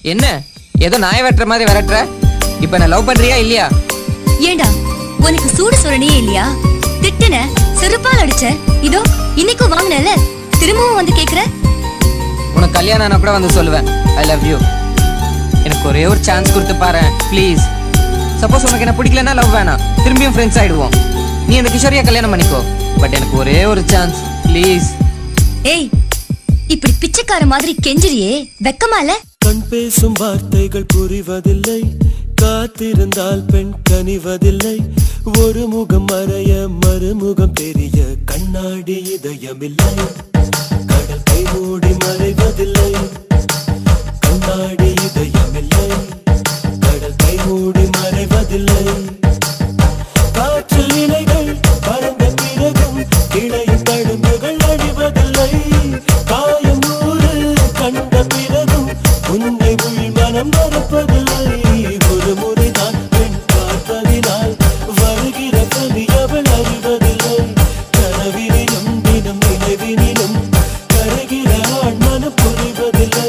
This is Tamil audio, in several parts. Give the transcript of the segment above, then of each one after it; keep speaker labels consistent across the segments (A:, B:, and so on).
A: என்ன ஏதோ நாய வெட்டுற மாதிரி விரட்டுற இப்ப நான் லவ் பண்றியா இல்லையா
B: ஏண்டா உனக்கு சூடு சுரணியே இல்லையா திட்டுன செருப்பால் அடிச்ச இதோ இன்னைக்கும் வாங்கினல திரும்பவும் வந்து கேக்குற
A: உனக்கு கல்யாணம் ஆனா கூட வந்து சொல்லுவேன் ஐ லவ் யூ எனக்கு ஒரே ஒரு சான்ஸ் கொடுத்து பாரு ப்ளீஸ் சப்போஸ் உனக்கு என்ன பிடிக்கலன்னா லவ் வேணாம் திரும்பியும் ஃப்ரெண்ட்ஸ் ஆயிடுவோம் நீ அந்த கிஷோரியா கல்யாணம் பண்ணிக்கோ பட் எனக்கு ஒரே ஒரு சான்ஸ் ப்ளீஸ்
B: ஏய் இப்படி பிச்சைக்கார மாதிரி கெஞ்சிரியே வெக்கமா இல்ல
C: கண் பேசும் வார்த்தைகள் புரிவதில்லை காத்திருந்தால் பெண் கனிவதில்லை ஒரு முகம் மறைய மறுமுகம் தெரிய கண்ணாடி இதயமில்லை கடல் கை மூடி மறைவதில்லை கண்ணாடி இதயமில்லை கடல் கை மூடி மறைவதில்லை காற்றில் இலைகள் பறந்த பிறகும் இளையும் தழும்புகள் அழிவதில்லை காயம் நூறு கண்ட பிறகும் உன்னை உள் மனம் மறப்பதில்லை ஒரு முறைதான் பெண் பார்ப்பதினால் வருகிற கனி அவள் அறிவதில்லை கனவினிலும் தினம் நினைவினிலும் கருகிற ஆண் மனம் புரிவதில்லை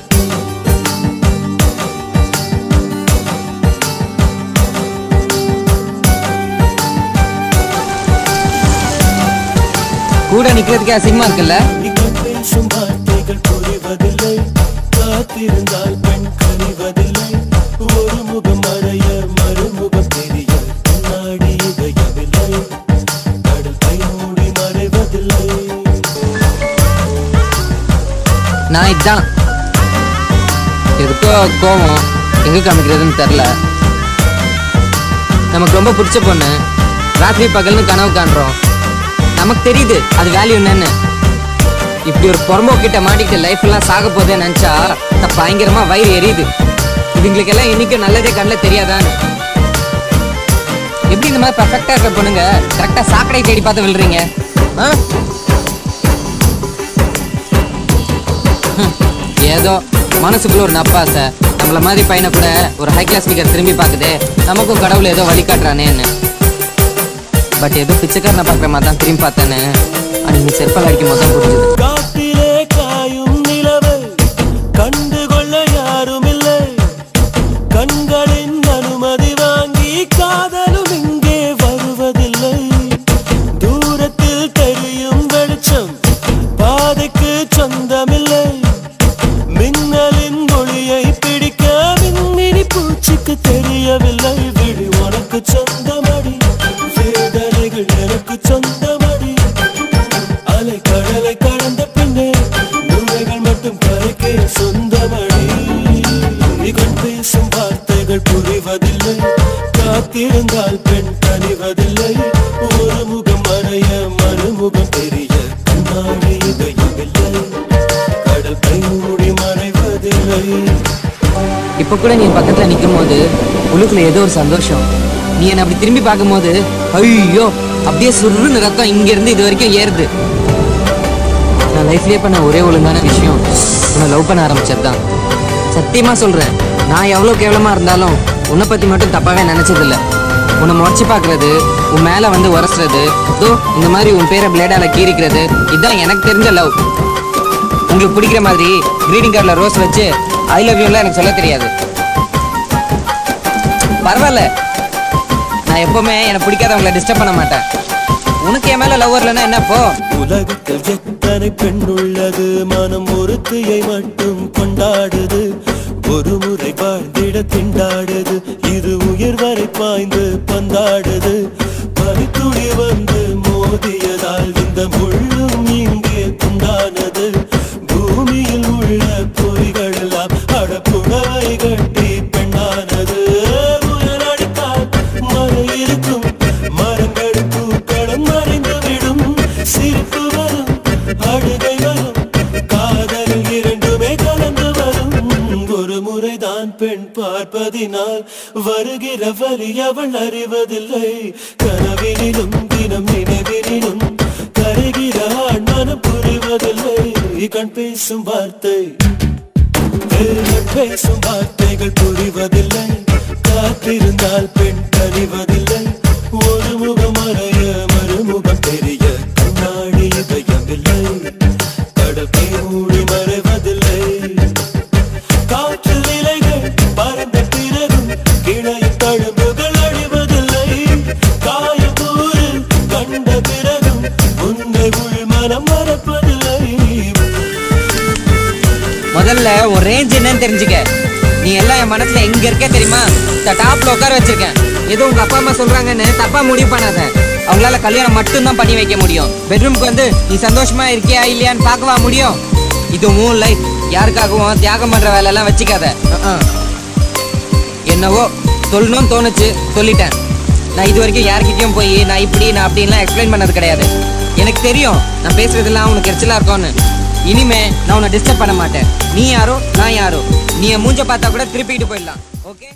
A: கூட நிக்கிறதுக்கே அசிங்கமா இருக்குல்ல
C: நீங்கள் பேசும் வார்த்தைகள் புரிவதில்லை காத்திருந்தால் பெண் கனிவதில்லை ஒரு முகம் மறைய மறுமுகம் தெரிய கண்ணாடி இதயமில்லை கடல் கை மூடி மறைவதில்லை
A: நான் இதான் எதுக்கோ கோவம் எங்க காமிக்கிறதுன்னு தெரில நமக்கு ரொம்ப பிடிச்ச பொண்ணு ராத்திரி பகல்னு கனவு காண்றோம் நமக்கு தெரியுது அது வேல்யூ என்னன்னு இப்படி ஒரு பொறம்போ கிட்ட மாட்டிக்கிட்டு லைஃப் எல்லாம் சாக போதே நினைச்சா த- பயங்கரமா வயிறு எரியுது இதுங்களுக்கெல்லாம் இன்னைக்கு நல்லதே கண்ணில் தெரியாதான்னு எப்படி இந்த மாதிரி பர்ஃபெக்டா இருக்கிற பொண்ணுங்க கரெக்டா சாக்கடை தேடி பார்த்து விழுறீங்க ஆ ஏதோ மனசுக்குள்ள ஒரு நப்பாசை நம்மள மாதிரி பையனை கூட ஒரு ஹை கிளாஸ் ஸ்பீக்கர் திரும்பி பார்க்குதே நமக்கும் கடவுள் ஏதோ வழி காட்டுறானேன்னு பட் ஏதோ பிச்சைக்காரனை பார்க்குற மாதிரி தான் திரும்பி பார்த்தேன்னு அன்னைக்கு செருப்பால் அடிக்கும் போது தான் புரிஞ்சுது
C: காத்திலே காயும் நிலவை கண்டுகொள்ள யாரும் இல்லை கண்களின் அனுமதி வாங்கி காதலும் இங்கே வருவதில்லை தூரத்தில் தெரியும் வெளிச்சம் பாதைக்கு சொந்தமில்லை மின்னலின் ஒளியை பிடிக்க மின்மினி பூச்சிக்கு தெரியவில்லை விழி உனக்கு சொந்தமடி வேதனைகள் எனக்கு சொந்தமடி அலை கடலை கடந்த பின்னே நுரைகள் மட்டும் கரைக்கே சொந்தமடி கண் பேசும் வார்த்தைகள் புரிவதில்லை காத்திருந்தால் பெண் கனிவதில்லை ஒரு முகம் மறைய மறுமுகம் தெரிய கண்ணாடி இதயமில்லை கடல் கை மூடி மறைவதில்லை
A: இப்போ கூட நீ பக்கத்தில் நிற்கும் போது உள்ளுக்குள்ள ஏதோ ஒரு சந்தோஷம் நீ என்னை அப்படி திரும்பி பார்க்கும்போது ஐயோ அப்படியே சுருன்னு ரத்தம் இங்கேருந்து இது வரைக்கும் ஏறுது நான் லைஃப்லேயே பண்ண ஒரே ஒழுங்கான விஷயம் உன்னை லவ் பண்ண ஆரம்பிச்சது தான் சத்தியமா சொல்றேன் நான் எவ்வளோ கேவலமா இருந்தாலும் உன்னை பத்தி மட்டும் தப்பாவே நினைச்சதில்ல உன்னை முறைச்சு பார்க்கறது உன் மேல வந்து உரசுறது தோ இந்த மாதிரி உன் பேரை பிளேடால கீறிக்கிறது இதுதான் எனக்கு தெரிஞ்ச லவ் உங்களுக்கு பிடிக்கிற மாதிரி கிரீட்டிங் கார்டில் ரோஸ் வச்சு ஐ லவ் யூலாம் எனக்கு சொல்ல தெரியாது பரவாயில்ல நான் எப்பவுமே எனக்கு பிடிக்காதவங்களை டிஸ்டர்ப் பண்ண மாட்டேன் உனக்கு என் மேல லவ் வரலன்னா என்னப்போ
C: உலகத்தில் எத்தனை பெண் உள்ளது மனம் ஒருத்தியை மட்டும் கொண்டாடுது ஒரு முறை வாழ்ந்திட திண்டாடுது இது உயிர் வரை பாய்ந்து பந்தாடுது பனித்துளி வந்து மோதியதால் இந்த முள்ளும் இங்கே துண்டானது பூமியில் உள்ள பொறிகள் எல்லாம் அடப்புடவை கட்டி பெண்ணானது உயரடித்தால் மறு இருக்கும் மரங்கள் பூக்களும் மறைந்து விடும் சிரிப்பு வரும் அழுகை வரும் காதலில் இரண்டுமே கலந்து வரும் ஒரு முறைதான் பெண் பார்ப்பதினால் வருகிற வழி அவள் அறிவதில்லை கனவினிலும் தினம் நினைவினிலும் கருகிற ஆண் மனம் புரிவதில்லை கண் பேசும் வார்த்தை வேர்கள் பேசும் வார்த்தைகள் புரிவதில்லை காத்திருந்தால் பெண் கனிவதில்லை ஒரு முகம் மறைய மறுமுகம் தெரிய கண்ணாடி இதயமில்லை கடல் கை மூடி மறைவதில்லை காற்றில் மறப்பதில்லை
A: முதல்ல உன் ரேஞ்ச் என்னன்னு தெரிஞ்சுக்க நீ எல்லாம் என் மனசுல எங்க இருக்க தெரியுமா டாப்ல உட்கார வச்சிருக்கேன் ஏதோ உங்க அப்பா அம்மா சொல்றாங்கன்னு தப்பா முடிவு பண்ணாத அவங்களால கல்யாணம் மட்டும் தான் பண்ணி வைக்க முடியும் பெட்ரூம்க்கு வந்து நீ சந்தோஷமா இருக்கியா இல்லையான்னு பார்க்கவா முடியும் இது உன் லைஃப் யாருக்காகவும் தியாகம் பண்ற வேலை எல்லாம் வச்சுக்காத அஹ். என்னவோ சொல்லணும்னு தோணுச்சு சொல்லிட்டேன் நான் இது வரைக்கும் யார்கிட்டயும் போய் நான் இப்படி நான் அப்படின்லாம் எக்ஸ்பிளைன் பண்ணது கிடையாது எனக்கு தெரியும் நான் பேசுறதெல்லாம் உனக்கு எரிச்சலா இருக்கும்னு இனிமே நான் உன்னை டிஸ்டர்ப் பண்ண மாட்டேன் நீ யாரோ நான் யாரோ நீ என் மூஞ்ச பார்த்தா கூட திருப்பிக்கிட்டு போயிடலாம் ஓகே